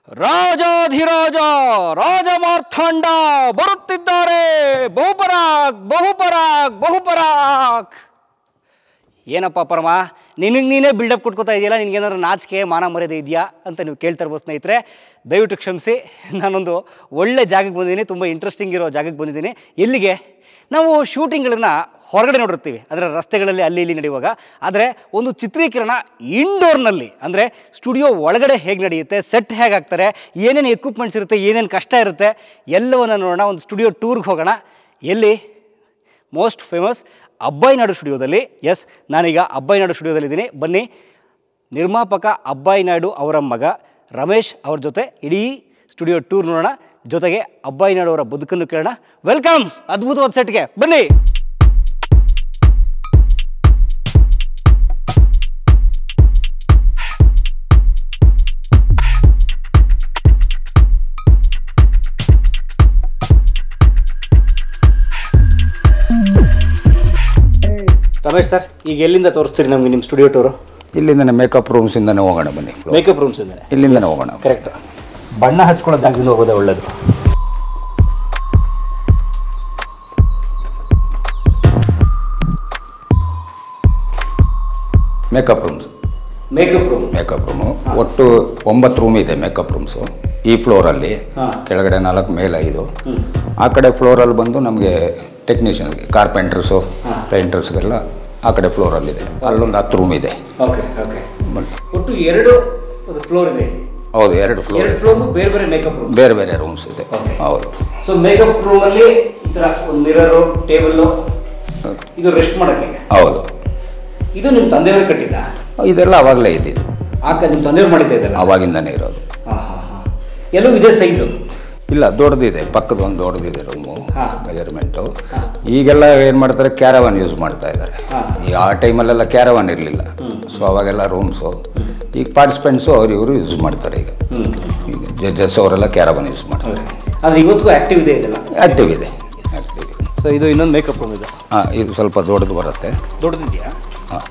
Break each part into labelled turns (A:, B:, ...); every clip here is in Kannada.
A: ರಾಜಾಧಿರಾಜ ರಾಜ ಮಾರ್ಥಾಂಡ ಬರುತ್ತಿದ್ದಾರೆ ಬಹುಪರಾಗ್ ಬಹುಪರಾಗ್ ಬಹುಪರಾಗ್ ಏನಪ್ಪ ಪರಮ ನಿನಗೆ ನೀನೇ ಬಿಲ್ಡಪ್ ಕೊಟ್ಕೋತಾ ಇದೆಯಲ್ಲ ನಿನಗೇನಾದ್ರು ನಾಚಿಕೆ ಮಾನ ಮರ್ಯಾದೆ ಇದೆಯಾ ಅಂತ ನೀವು ಕೇಳ್ತಾ ಇರ್ಬೋದು ಸ್ನೇಹಿತರೆ ದಯವಿಟ್ಟು ಕ್ಷಮಿಸಿ ನಾನೊಂದು ಒಳ್ಳೆ ಜಾಗಕ್ಕೆ ಬಂದಿದ್ದೀನಿ ತುಂಬ ಇಂಟ್ರೆಸ್ಟಿಂಗ್ ಇರೋ ಜಾಗಕ್ಕೆ ಬಂದಿದ್ದೀನಿ ಎಲ್ಲಿಗೆ ನಾವು ಶೂಟಿಂಗ್ಗಳನ್ನ ಹೊರಗಡೆ ನೋಡಿರ್ತೀವಿ ಅದರ ರಸ್ತೆಗಳಲ್ಲಿ ಅಲ್ಲಿ ಇಲ್ಲಿ ನಡೆಯುವಾಗ ಆದರೆ ಒಂದು ಚಿತ್ರೀಕರಣ ಇಂಡೋರ್ನಲ್ಲಿ ಅಂದರೆ ಸ್ಟುಡಿಯೋ ಒಳಗಡೆ ಹೇಗೆ ನಡೆಯುತ್ತೆ ಸೆಟ್ ಹೇಗೆ ಹಾಕ್ತಾರೆ ಏನೇನು ಎಕ್ವಿಪ್ಮೆಂಟ್ಸ್ ಇರುತ್ತೆ ಏನೇನು ಕಷ್ಟ ಇರುತ್ತೆ ಎಲ್ಲವನ್ನು ನೋಡೋಣ ಒಂದು ಸ್ಟುಡಿಯೋ ಟೂರ್ಗೆ ಹೋಗೋಣ ಎಲ್ಲಿ ಮೋಸ್ಟ್ ಫೇಮಸ್ ಅಬ್ಬಾಯಿ ಸ್ಟುಡಿಯೋದಲ್ಲಿ ಎಸ್ ನಾನೀಗ ಅಬ್ಬಾಯಿ ಸ್ಟುಡಿಯೋದಲ್ಲಿದ್ದೀನಿ ಬನ್ನಿ ನಿರ್ಮಾಪಕ ಅಬ್ಬಾಯಿ ನಾಯ್ಡು ಅವರ ಮಗ ರಮೇಶ್ ಅವ್ರ ಜೊತೆ ಇಡೀ ಸ್ಟುಡಿಯೋ ಟೂರ್ ನೋಡೋಣ ಜೊತೆಗೆ ಅಬ್ಬಾಯಿ ನಾಯ್ಡು ಅವರ ಬದುಕನ್ನು ಕೇಳೋಣ ವೆಲ್ಕಮ್ ಅದ್ಭುತವಾದ ಸೆಟ್ಗೆ ಬನ್ನಿ ರಮೇಶ್ ಸರ್ ಈಗ ಎಲ್ಲಿಂದ ತೋರಿಸ್ತೀರಿ ನಮಗೆ ನಿಮ್ಮ ಸ್ಟುಡಿಯೋ ಟೂರು
B: ಇಲ್ಲಿಂದನೇ ಮೇಕಪ್ ರೂಮ್ಸಿಂದನೇ ಹೋಗೋಣ ಬನ್ನಿ
A: ಮೇಕಪ್ ರೂಮ್ಸ್ ಇಂದ
B: ಇಲ್ಲಿಂದನೇ ಹೋಗೋಣ
A: ಕರೆಕ್ಟ್ ಬಣ್ಣ ಹಚ್ಕೊಳ್ಳೋ ಜಾಗದಿಂದ ಹೋಗೋದೇ ಒಳ್ಳೇದು
B: makeup rooms
A: makeup room
B: makeup room ಒಟ್ಟು ಒಂಬತ್ತು ರೂಮ್ ಇದೆ ಮೇಕಪ್ ರೂಮ್ಸು ಈ ಫ್ಲೋರಲ್ಲಿ
A: ಹಾ.
B: ಕೆಳಗಡೆ ನಾಲ್ಕು ಮೇಲೆ ಐದು ಆ ಕಡೆ ಫ್ಲೋರಲ್ಲಿ ಬಂದು ನಮಗೆ ಟೆಕ್ನಿಷಿಯನ್ಗೆ ಕಾರ್ಪೆಂಟರ್ಸು ಪೇಂಟರ್ಸ್ಗೆಲ್ಲ ಆ ಕಡೆ ಫ್ಲೋರಲ್ಲಿದೆ ಅಲ್ಲೊಂದು ಹತ್ತು ರೂಮ್ ಇದೆ
A: ಓಕೆ ಓಕೆ
B: ಬನ್ನಿ.
A: ಒಟ್ಟು ಎರಡು ಫ್ಲೋರ್ ಇದೆ ಇಲ್ಲಿ.
B: ಹೌದು ಎರಡು ಫ್ಲೋರ್
A: ಎರಡು
B: ಇದೆ
A: ಫ್ಲೋರ್ ಬೇರೆ ಬೇರೆ ಮೇಕಪ್ ರೂಮ್
B: ಬೇರೆ ಬೇರೆ ರೂಮ್ಸ್ ಇದೆ
A: Okay.
B: ಹೌದು
A: ಸೊ ಮೇಕಪ್ ರೂಮ್ ಅಲ್ಲಿ ಈ ತರ ಒಂದು ಮಿರರು ಟೇಬಲ್ ಇದು ರೆಸ್ಟ್ ಮಾಡಕ್ಕೆ
B: ಹೌದು
A: ಇದು ನಿಮ್ಮ ತಂದೆಯವರು ಕಟ್ಟಿದ್ದ
B: ಇದೆಲ್ಲ ಅವಾಗಲೇ ಇದ್ದಿದ್ದು
A: ಆಕ ನಿಮ್ಮ ತಂದೆಯವರು ಮಾಡಿದ್ದ ಇದೆಲ್ಲ
B: ಅವಾಗಿಂದನೇ ಇರೋದು
A: ಹಾ ಹಾ ಹಾ ಎಲ್ಲೂ ಇದೇ ಸೈಜು
B: ಇಲ್ಲ ದೊಡ್ಡದಿದೆ ಪಕ್ಕದ ಒಂದು ದೊಡ್ಡದಿದೆ ರೂಮು
A: ಹಾ.
B: ಮೆಜರ್ಮೆಂಟು
A: ಹಾ.
B: ಈಗೆಲ್ಲ ಏನು ಮಾಡ್ತಾರೆ ಕ್ಯಾರವಾನ್ ಯೂಸ್ ಮಾಡ್ತಾ ಇದ್ದಾರೆ
A: ಹಾ.
B: ಈ ಆ ಟೈಮಲ್ಲೆಲ್ಲ ಕ್ಯಾರವಾನ್ ಇರಲಿಲ್ಲ ಸೊ ಅವಾಗೆಲ್ಲ ರೂಮ್ಸು ಈಗ ಪಾರ್ಟಿಸಿಪೆಂಟ್ಸು ಅವ್ರು ಇವರು ಯೂಸ್ ಮಾಡ್ತಾರೆ ಈಗ
A: ಹ್ಮ್
B: ಈಗ ಜಡ್ಜಸ್ ಅವರೆಲ್ಲ ಕ್ಯಾರವಾನ್ ಯೂಸ್ ಮಾಡ್ತಾರೆ
A: ಆದ್ರೆ ಇವತ್ತಿಗೂ ಆಕ್ಟಿವ್ ಇದೆ ಇದೆಲ್ಲ
B: ಆ್ಯಕ್ಟಿವ್ ಇದೆ ಆ್ಯಕ್ಟಿವ್ ಇದೆ
A: ಸೊ ಇದು ಇನ್ನೊಂದು ಮೇಕಪ್ ರೂಮ್ ಇದೆ
B: ಹಾಂ ಇದು ಸ್ವಲ್ಪ ದೊಡ್ಡದು ಬರುತ್ತೆ
A: ದೊಡ್ಡದಿದೆಯಾ
B: ಹಾಂ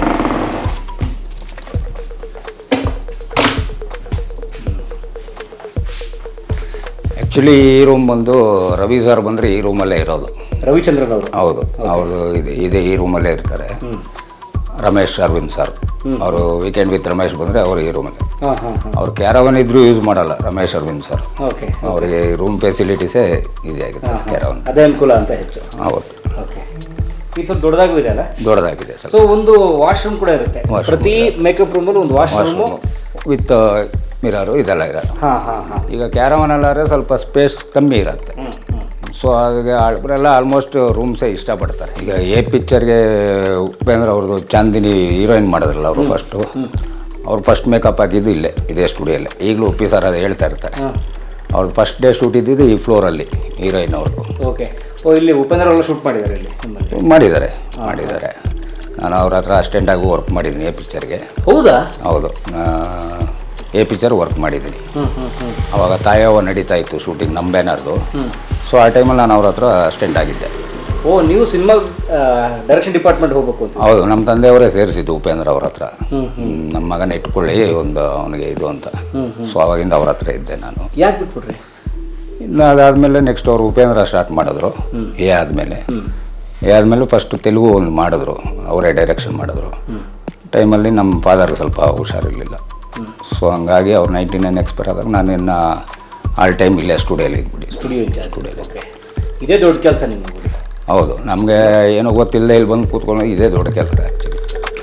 B: ಆ್ಯಕ್ಚುಲಿ ಈ ರೂಮ್ ಬಂದು ರವಿ ಸರ್ ಬಂದರೆ ಈ ರೂಮಲ್ಲೇ ಇರೋದು
A: ರವಿಚಂದ್ರನ್ ಅವರು
B: ಹೌದು ಅವರು ಇದೆ ಇದೆ ಈ ರೂಮಲ್ಲೇ ಇರ್ತಾರೆ ರಮೇಶ್ ಅರವಿಂದ್ ಸರ್ ಅವರು ವೀಕೆಂಡ್ ವಿತ್ ರಮೇಶ್ ಬಂದರೆ ಅವರು ಈ ರೂಮಲ್ಲಿ
A: ಹಾ ಹಾ ಹಾ
B: ಅವ್ರು ಕ್ಯಾರವನ್ ಇದ್ರೂ ಯೂಸ್ ಮಾಡಲ್ಲ ರಮೇಶ್ ಅರವಿಂದ್ ಸರ್
A: ಓಕೆ
B: ಅವರಿಗೆ ರೂಮ್ ಫೆಸಿಲಿಟೀಸೇ ಈಸಿ ಆಗಿದೆ ಕ್ಯಾರವನ್
A: ಅದೇ ಅನುಕೂಲ ಅಂತ ಹೆಚ್ಚು
B: ಹೌದು
A: ಓಕೆ ಇದು ಸ್ವಲ್ಪ ದೊಡ್ಡದಾಗೂ ಇದೆ ಅಲ್ಲ
B: ದೊಡ್ಡದಾಗಿದೆ ಸರ್
A: ಸೊ ಒಂದು ವಾಶ್ರೂಮ್ ಕೂಡ ಇರುತ್ತೆ
B: Washroom
A: ಪ್ರತಿ ಮೇಕಪ್ ರೂಮಲ್ಲಿ ಒಂದು ವಾಶ್ರೂಮು
B: ವಿತ್ ಮಿರರು ಇದೆಲ್ಲ ಇರೋದು
A: ಹಾ ಹಾ ಹಾ
B: ಈಗ ಕ್ಯಾರವನಲ್ಲಾದ್ರೆ ಸ್ವಲ್ಪ ಸ್ಪೇಸ್ ಕಮ್ಮಿ ಇರುತ್ತೆ
A: ಹ್ಮ್ ಹ್ಮ್
B: ಸೊ ಹಾಗೆ ಅವರೆಲ್ಲ ಆಲ್ಮೋಸ್ಟ್ ರೂಮ್ಸೇ ಇಷ್ಟಪಡ್ತಾರೆ ಈಗ ಎ ಪಿಕ್ಚರ್ಗೆ ಉಪೇಂದ್ರ ಅವ್ರದ್ದು ಚಾಂದಿನಿ ಹೀರೋಯಿನ್ ಮಾಡಿದ್ರಲ್ಲ ಅವರು ಫಸ್ಟು ಅವ್ರು ಫಸ್ಟ್ ಮೇಕಪ್ ಹಾಕಿದ್ದು ಇಲ್ಲೇ ಇದೇ ಸ್ಟುಡಿಯೋಲ್ಲೇ ಈಗಲೂ ಉಪ್ಪಿ ಸರ್ ಅದು ಹೇಳ್ತಾ ಇರ್ತಾರೆ
A: ಹಾಂ
B: ಅವ್ರು ಫಸ್ಟ್ ಡೇ ಶೂಟ್ ಇದ್ದಿದ್ದು ಈ ಫ್ಲೋರಲ್ಲಿ ಹೀರೋಯಿನ್ ಅವ್ರದ್ದು
A: ಓಕೆ ಓ ಇಲ್ಲಿ ಉಪೇಂದ್ರ ಎಲ್ಲ ಶೂಟ್ ಮಾಡಿದ್ದಾರೆ ಇಲ್ಲಿ ನಿಮ್ಮಲ್ಲಿ
B: ಮಾಡಿದ್ದಾರೆ ಮಾಡಿದ್ದಾರೆ ನಾನು ಅವ್ರ ಹತ್ರ ಅಸ್ಟೆಂಟಾಗಿ ವರ್ಕ್ ಮಾಡಿದ್ದೀನಿ ಎ ಪಿಕ್ಚರ್ಗೆ
A: ಹೌದಾ
B: ಹೌದು ಎ ಪಿಕ್ಚರ್ ವರ್ಕ್ ಮಾಡಿದ್ದೀನಿ
A: ಹ್ಮ್ ಹ್ಮ್ ಹ್ಮ್
B: ಅವಾಗ ತಾಯವ್ವ ನಡೀತಾ ಇತ್ತು ಶೂಟಿಂಗ್ ನಮ್ಮ ಬ್ಯಾನರ್ದು ಸೊ ಆ ಟೈಮಲ್ಲಿ ನಾನು ಅವ್ರ ಹತ್ರ ಅಸ್ಟೆಂಟ್ ಆಗಿದ್ದೆ
A: ಓ ನೀವು ಸಿನಿಮಾ ಡೈರೆಕ್ಷನ್ ಡಿಪಾರ್ಟ್ಮೆಂಟ್ ಹೋಗ್ಬೇಕು ಅಂತ
B: ಹೌದು ನಮ್ಮ ತಂದೆಯವರೇ ಸೇರಿಸಿದ್ದು ಉಪೇಂದ್ರ ಅವ್ರ ಹತ್ರ
A: ಹ್ಮ್,
B: ಹ್ಮ್, ನಮ್ಮ ಮಗನ ಇಟ್ಕೊಳ್ಳಿ ಒಂದು ಅವನಿಗೆ ಇದು ಅಂತ ಸೊ ಅವಾಗಿಂದ ಅವ್ರ ಹತ್ರ ಇದ್ದೆ ನಾನು
A: ಯಾಕೆ ಬಿಟ್ಬಿಟ್ರಿ
B: ಇನ್ನು ಅದಾದಮೇಲೆ ನೆಕ್ಸ್ಟ್ ಅವರು ಉಪೇಂದ್ರ ಸ್ಟಾರ್ಟ್ ಮಾಡಿದ್ರು ಎ ಆದಮೇಲೆ ಎ ಆದಮೇಲೆ ಫಸ್ಟ್ ತೆಲುಗು ಒಂದು ಮಾಡಿದ್ರು ಅವರೇ ಡೈರೆಕ್ಷನ್ ಮಾಡಿದ್ರು ಟೈಮಲ್ಲಿ ನಮ್ಮ ಫಾದರ್ ಸ್ವಲ್ಪ ಹುಷಾರಿರಲಿಲ್ಲ ಸೊ ಹಂಗಾಗಿ ಅವ್ರು ನೈಂಟಿ ನೈನ್ ಎಕ್ಸ್ಪೈರ್ ಆದಾಗ ನಾನು ಇನ್ನು ಆಲ್ ಟೈಮ್ ಇಲ್ಲೇ ಸ್ಟುಡಿಯೋಲಿ ಇದ್ಬಿಡಿ
A: ಸ್ಟುಡಿಯೋ ಇನ್ಚಾರ್ಜ್ ಓಕೆ ಇದೇ ದೊಡ್ಡ ಕೆಲಸ ನಿಮಗೆ
B: ಹೌದು ನಮಗೆ ಏನೋ ಗೊತ್ತಿಲ್ಲದೆ ಇಲ್ಲಿ ಬಂದು ಕೂತ್ಕೊಂಡು ಇದೇ ದೊಡ್ಡ ಕೆಲಸ ಆ್ಯಕ್ಚುಲಿ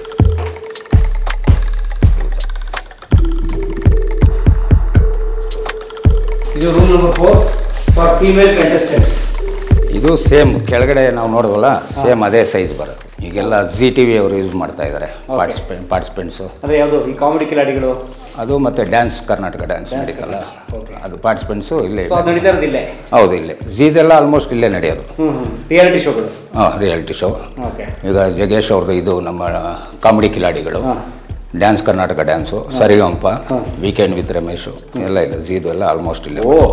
A: ಇದು room number four for female contestants
B: ಇದು ಸೇಮ್ ಕೆಳಗಡೆ ನಾವು ನೋಡಿದ್ವಲ್ಲ ಸೇಮ್ ಅದೇ ಸೈಜ್ ಬರುತ್ತೆ ಈಗೆಲ್ಲ ಜಿ ಟಿ ವಿ ಅವರು ಯೂಸ್ ಮಾಡ್ತಾ ಇದ್ದಾರೆ ಪಾರ್ಟಿಸಿಪೆಂಟ್ ಪಾರ್ಟಿಸಿಪೆಂಟ್ಸು
A: ಅಂದರೆ ಯಾವುದು ಈ ಕಾಮಿಡಿ ಕಿಲಾಡಿಗಳು
B: ಅದು ಮತ್ತು ಡ್ಯಾನ್ಸ್ ಕರ್ನಾಟಕ ಡ್ಯಾನ್ಸ್ ನಡೀತಲ್ಲ
A: ಓಕೆ
B: ಅದು ಪಾರ್ಟಿಸಿಪೆಂಟ್ಸು ಇಲ್ಲೇ
A: ಸೊ ಅದು ನಡೀತಾ ಇರೋದು ಇಲ್ಲೇ
B: ಹೌದು ಇಲ್ಲೇ ಝೀದೆಲ್ಲ ಆಲ್ಮೋಸ್ಟ್ ಇಲ್ಲೇ ನಡೆಯೋದು
A: ಹ್ಞೂ ಹ್ಞೂ ರಿಯಾಲಿಟಿ ಶೋಗಳು
B: ಹಾಂ ರಿಯಾಲಿಟಿ ಶೋ
A: ಓಕೆ
B: ಈಗ ಜಗೇಶ್ ಅವ್ರದ್ದು ಇದು ನಮ್ಮ ಕಾಮಿಡಿ ಕಿಲಾಡಿಗಳು
A: ಹಾಂ
B: dance Karnataka dance Sarigamapa weekend with Ramesh ಎಲ್ಲ ಇಲ್ಲ ಝೀದು ಎಲ್ಲ ಆಲ್ಮೋಸ್ಟ್ ಇಲ್ಲೇ
A: ಓ